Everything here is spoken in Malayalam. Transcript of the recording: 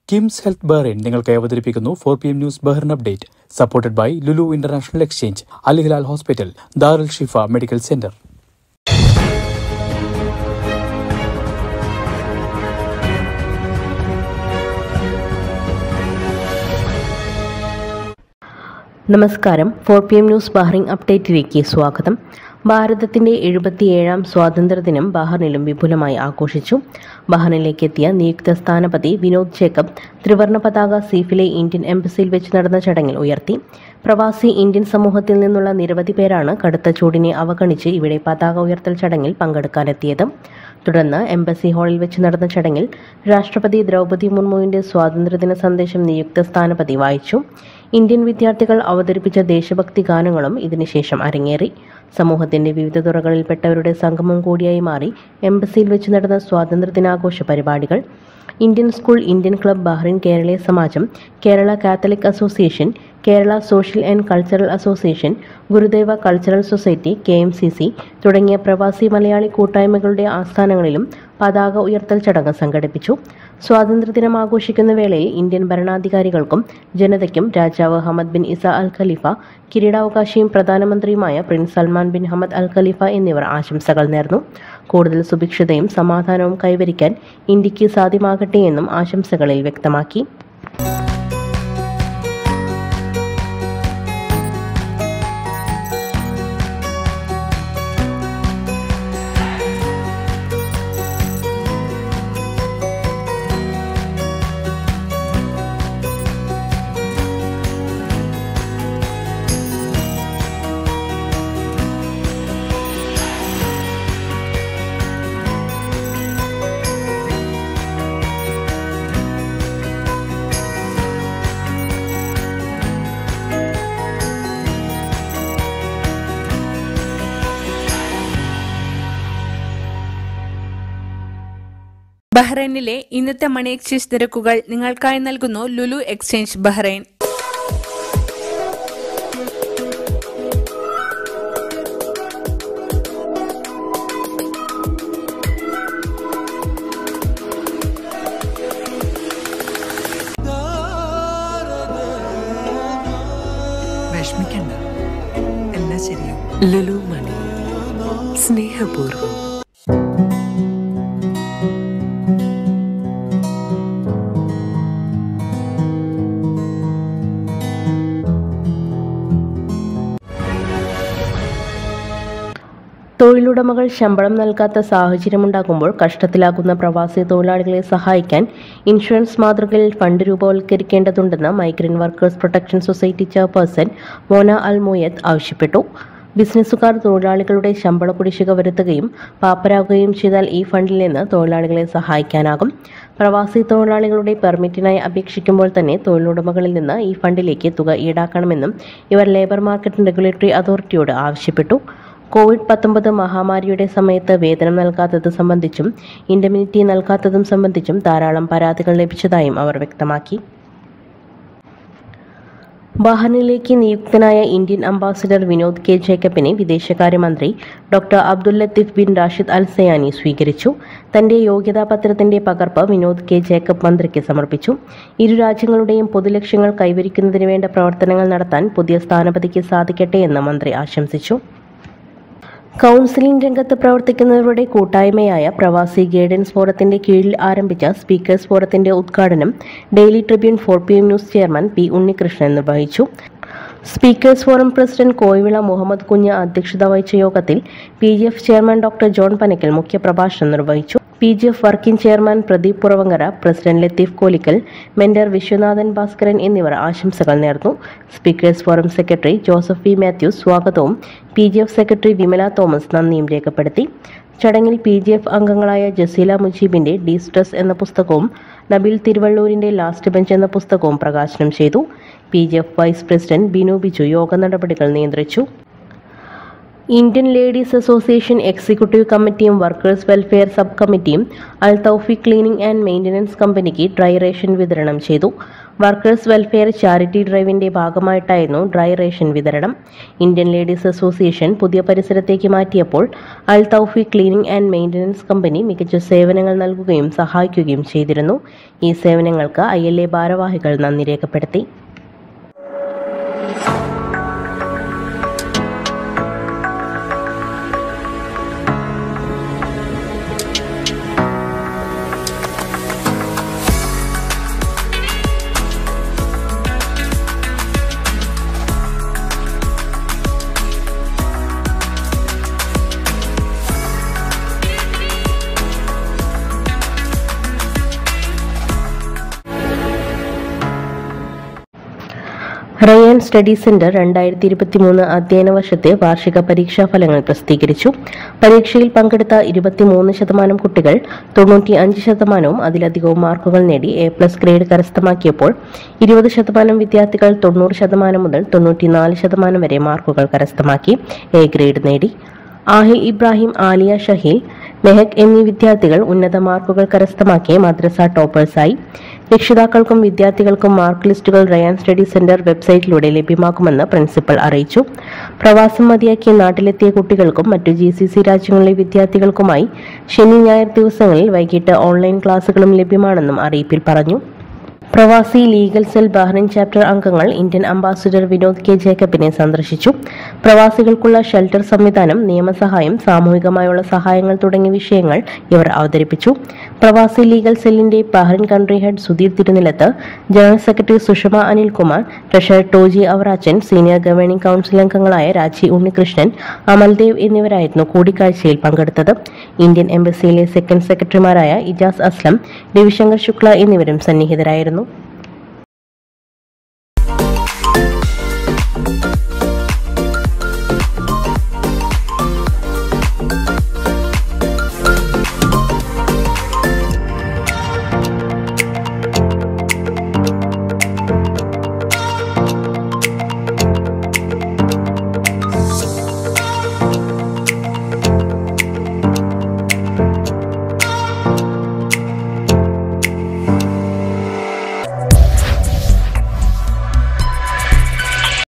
കിംസ് ഹെൽത്ത് ബഹ്റൈൻ നിങ്ങൾക്ക് അവതരിപ്പിക്കുന്നു four P M news Bahrain update supported by Lulu international exchange Al Hilal hospital Darul Shifa medical centre നമസ്കാരം four P M news Bahrain അപ്ഡേറ്റിലേക്ക് സ്വാഗതം ഭാരതത്തിന്റെ എഴുപത്തിയേഴാം സ്വാതന്ത്ര്യദിനം ബഹ്റിനിലും വിപുലമായി ആഘോഷിച്ചു ബഹ്റിനിലേക്ക് എത്തിയ നിയുക്ത സ്ഥാനപതി വിനോദ് ജേക്കബ് ത്രിവർണ പതാക സീഫിലെ ഇന്ത്യൻ എംബസിയിൽ വെച്ച് നടന്ന ചടങ്ങിൽ ഉയർത്തി പ്രവാസി ഇന്ത്യൻ സമൂഹത്തിൽ നിന്നുള്ള നിരവധി പേരാണ് കടുത്ത ചൂടിനെ അവഗണിച്ച് ഇവിടെ പതാക ഉയർത്തൽ ചടങ്ങിൽ പങ്കെടുക്കാനെത്തിയത് തുടർന്ന് എംബസി ഹാളിൽ വെച്ച് നടന്ന ചടങ്ങിൽ രാഷ്ട്രപതി ദ്രൗപദി മുർമുവിന്റെ സ്വാതന്ത്ര്യദിന സന്ദേശം നിയുക്ത സ്ഥാനപതി വായിച്ചു ഇന്ത്യൻ വിദ്യാർത്ഥികൾ അവതരിപ്പിച്ച ദേശഭക്തി ഗാനങ്ങളും ഇതിനുശേഷം അരങ്ങേറി സമൂഹത്തിന്റെ വിവിധ തുറകളിൽപ്പെട്ടവരുടെ സംഗമം കൂടിയായി മാറി എംബസിയിൽ വെച്ച് നടന്ന സ്വാതന്ത്ര്യദിനാഘോഷ പരിപാടികൾ Indian school Indian club Bahrain Keraleeya Samajam Kerala Catholic association Kerala social and cultural association Gurudeva cultural society K M C C തുടങ്ങിയ പ്രവാസി മലയാളി കൂട്ടായ്മകളുടെ ആസ്ഥാനങ്ങളിലും പതാക ഉയർത്തൽ ചടങ്ങ് സംഘടിപ്പിച്ചു സ്വാതന്ത്ര്യദിനം ആഘോഷിക്കുന്ന വേളയിൽ ഇന്ത്യൻ ഭരണാധികാരികൾക്കും ജനതയ്ക്കും രാജാവ് Hamad bin Isa Al Khalifa കിരീടാവകാശിയും പ്രധാനമന്ത്രിയുമായ prince Salman bin Hamad Al Khalifa എന്നിവർ ആശംസകൾ നേർന്നു കൂടുതൽ സുഭിക്ഷതയും സമാധാനവും കൈവരിക്കാൻ ഇന്ത്യക്ക് സാധ്യമാകട്ടെ എന്നും ആശംസകളിൽ വ്യക്തമാക്കി ബഹ്റൈനിലെ ഇന്നത്തെ മണി എക്സ്ചേഞ്ച് നിരക്കുകൾ നിങ്ങൾക്കായി നൽകുന്നു ലുലു എക്സ്ചേഞ്ച് ബഹ്റൈൻ വിഷമിക്കണ്ട എല്ലാം ശരിയാവും ലുലു മണി സ്നേഹപൂർവ്വം തൊഴിലുടമകൾ ശമ്പളം നൽകാത്ത സാഹചര്യമുണ്ടാകുമ്പോൾ കഷ്ടത്തിലാകുന്ന പ്രവാസി തൊഴിലാളികളെ സഹായിക്കാൻ ഇൻഷുറൻസ് മാതൃകയിൽ ഫണ്ട് രൂപവൽക്കരിക്കേണ്ടതുണ്ടെന്ന് migrant workers protection society chairperson Mona Al മൊയ്യത്ത് ആവശ്യപ്പെട്ടു ബിസിനസ്സുകാർ തൊഴിലാളികളുടെ ശമ്പള കുടിശ്ശിക വരുത്തുകയും പാപ്പരാകുകയും ചെയ്താൽ ഈ ഫണ്ടിൽ നിന്ന് തൊഴിലാളികളെ സഹായിക്കാനാകും പ്രവാസി തൊഴിലാളികളുടെ പെർമിറ്റിനായി അപേക്ഷിക്കുമ്പോൾ തന്നെ തൊഴിലുടമകളിൽ നിന്ന് ഈ ഫണ്ടിലേക്ക് തുക ഈടാക്കണമെന്നും ഇവർ ലേബർ മാർക്കറ്റ് റെഗുലേറ്ററി അതോറിറ്റിയോട് ആവശ്യപ്പെട്ടു കോവിഡ് പത്തൊമ്പത് മഹാമാരിയുടെ സമയത്ത് വേതനം നൽകാത്തത് സംബന്ധിച്ചും ഇൻഡമിനിറ്റി നൽകാത്തതും സംബന്ധിച്ചും ധാരാളം പരാതികൾ ലഭിച്ചതായും അവർ വ്യക്തമാക്കി ബഹ്റിനിലേക്ക് നിയുക്തനായ ഇന്ത്യൻ അംബാസിഡർ വിനോദ് കെ ജേക്കബിനെ വിദേശകാര്യമന്ത്രി doctor Abdul Latif bin Rashid Al Zayani സ്വീകരിച്ചു തന്റെ യോഗ്യതാപത്രത്തിന്റെ പകർപ്പ് വിനോദ് കെ ജേക്കബ് മന്ത്രിക്ക് സമർപ്പിച്ചു ഇരു രാജ്യങ്ങളുടെയും പൊതുലക്ഷ്യങ്ങൾ കൈവരിക്കുന്നതിന് വേണ്ട പ്രവർത്തനങ്ങൾ നടത്താൻ പുതിയ സ്ഥാനപതിക്ക് സാധിക്കട്ടെ എന്ന് മന്ത്രി ആശംസിച്ചു കൗൺസിലിംഗ് രംഗത്ത് പ്രവർത്തിക്കുന്നവരുടെ കൂട്ടായ്മയായ പ്രവാസി ഗൈഡൻസ് ഫോറത്തിന്റെ കീഴിൽ ആരംഭിച്ച സ്പീക്കേഴ്സ് ഫോറത്തിന്റെ ഉദ്ഘാടനം daily tribune four P M news chairman P Unnikrishnan നിർവഹിച്ചു speakers forum president Koyivila Muhammad Kunju അധ്യക്ഷത വഹിച്ച യോഗത്തിൽ P G F chairman doctor John Panakkal മുഖ്യപ്രഭാഷണം നിർവഹിച്ചു P G F working chairman Pradeep Puravankara president Latheef Kolikkal mentor Viswanathan Bhaskaran എന്നിവർ ആശംസകൾ നേർന്നു speakers forum secretary Joseph P Mathews സ്വാഗതവും P G F secretary Vimala Thomas നന്ദിയും രേഖപ്പെടുത്തി ചടങ്ങിൽ പി ജി എഫ് അംഗങ്ങളായ ജസീല മുജീബിന്റെ ഡി സ്ട്രെസ് എന്ന പുസ്തകവും നബിൽ തിരുവള്ളൂരിന്റെ ലാസ്റ്റ് ബെഞ്ച് എന്ന പുസ്തകവും പ്രകാശനം ചെയ്തു P G F vice president Binu Biju യോഗ നടപടികൾ നിയന്ത്രിച്ചു ഇന്ത്യൻ ലേഡീസ് അസോസിയേഷൻ എക്സിക്യൂട്ടീവ് കമ്മിറ്റിയും വർക്കേഴ്സ് വെൽഫെയർ സബ് കമ്മിറ്റിയും Al Taufiq cleaning and maintenance കമ്പനിക്ക് ഡ്രൈ റേഷൻ വിതരണം ചെയ്തു വർക്കേഴ്സ് വെൽഫെയർ ചാരിറ്റി ഡ്രൈവിന്റെ ഭാഗമായിട്ടായിരുന്നു ഡ്രൈ റേഷൻ വിതരണം ഇന്ത്യൻ ലേഡീസ് അസോസിയേഷൻ പുതിയ പരിസരത്തേക്ക് മാറ്റിയപ്പോൾ Al Taufiq cleaning and maintenance company മികച്ച സേവനങ്ങൾ നൽകുകയും സഹായിക്കുകയും ചെയ്തിരുന്നു ഈ സേവനങ്ങൾക്ക് ഐ എൽ എ ഭാരവാഹികൾ നന്ദി രേഖപ്പെടുത്തി റയാൻ സ്റ്റഡി സെന്റർ രണ്ടായിരത്തി ഇരുപത്തിമൂന്ന് അധ്യയന വർഷത്തെ വാർഷിക പരീക്ഷാ ഫലങ്ങൾ പ്രസിദ്ധീകരിച്ചു പരീക്ഷയിൽ പങ്കെടുത്ത ഇരുപത്തിമൂന്ന് ശതമാനം കുട്ടികൾ തൊണ്ണൂറ്റി അഞ്ച് ശതമാനവും അതിലധികവും മാർക്കുകൾ നേടി എ പ്ലസ് ഗ്രേഡ് കരസ്ഥമാക്കിയപ്പോൾ ഇരുപത് ശതമാനം വിദ്യാർത്ഥികൾ തൊണ്ണൂറ് ശതമാനം മുതൽ തൊണ്ണൂറ്റിനാല് ശതമാനം വരെ മാർക്കുകൾ കരസ്ഥമാക്കി എ ഗ്രേഡ് നേടി ആഹിൽ ഇബ്രാഹിം ആലിയ ഷഹീൽ മെഹക് എന്നീ വിദ്യാർത്ഥികൾ ഉന്നത മാർക്കുകൾ കരസ്ഥമാക്കി മദ്രസ ടോപ്പേഴ്സായി രക്ഷിതാക്കൾക്കും വിദ്യാർത്ഥികൾക്കും മാർക്ക് ലിസ്റ്റുകൾ റയാൻ സ്റ്റഡി സെന്റർ വെബ്സൈറ്റിലൂടെ ലഭ്യമാക്കുമെന്ന് പ്രിൻസിപ്പൽ അറിയിച്ചു പ്രവാസം മതിയാക്കി നാട്ടിലെത്തിയ കുട്ടികൾക്കും മറ്റു ജി സി സി രാജ്യങ്ങളിലെ വിദ്യാർത്ഥികൾക്കുമായി ശനി ഞായർ ദിവസങ്ങളിൽ വൈകിട്ട് ഓൺലൈൻ ക്ലാസുകളും ലഭ്യമാണെന്നും അറിയിപ്പിൽ പറഞ്ഞു പ്രവാസി ലീഗൽ സെൽ ബഹ്റിൻ ചാപ്റ്റർ അംഗങ്ങൾ ഇന്ത്യൻ അംബാസിഡർ വിനോദ് കെ ജേക്കബിനെ സന്ദർശിച്ചു പ്രവാസികൾക്കുള്ള ഷെൽട്ടർ സംവിധാനം നിയമസഹായം സാമൂഹികമായുള്ള സഹായങ്ങൾ തുടങ്ങിയ വിഷയങ്ങൾ ഇവർ അവതരിപ്പിച്ചു പ്രവാസി ലീഗൽ സെല്ലിന്റെ Bahrain country head Sudheer Thirunilath general secretary Sushama Anilkumar treasurer Toji Avarachan senior governing council അംഗങ്ങളായ രാജി ഉണ്ണികൃഷ്ണൻ അമൽദേവ് എന്നിവരായിരുന്നു കൂടിക്കാഴ്ചയിൽ പങ്കെടുത്തത് ഇന്ത്യൻ എംബസിയിലെ സെക്കൻഡ് സെക്രട്ടറിമാരായ ഇജാസ് അസ്ലം രവിശങ്കർ ശുക്ല എന്നിവരും സന്നിഹിതരായിരുന്നു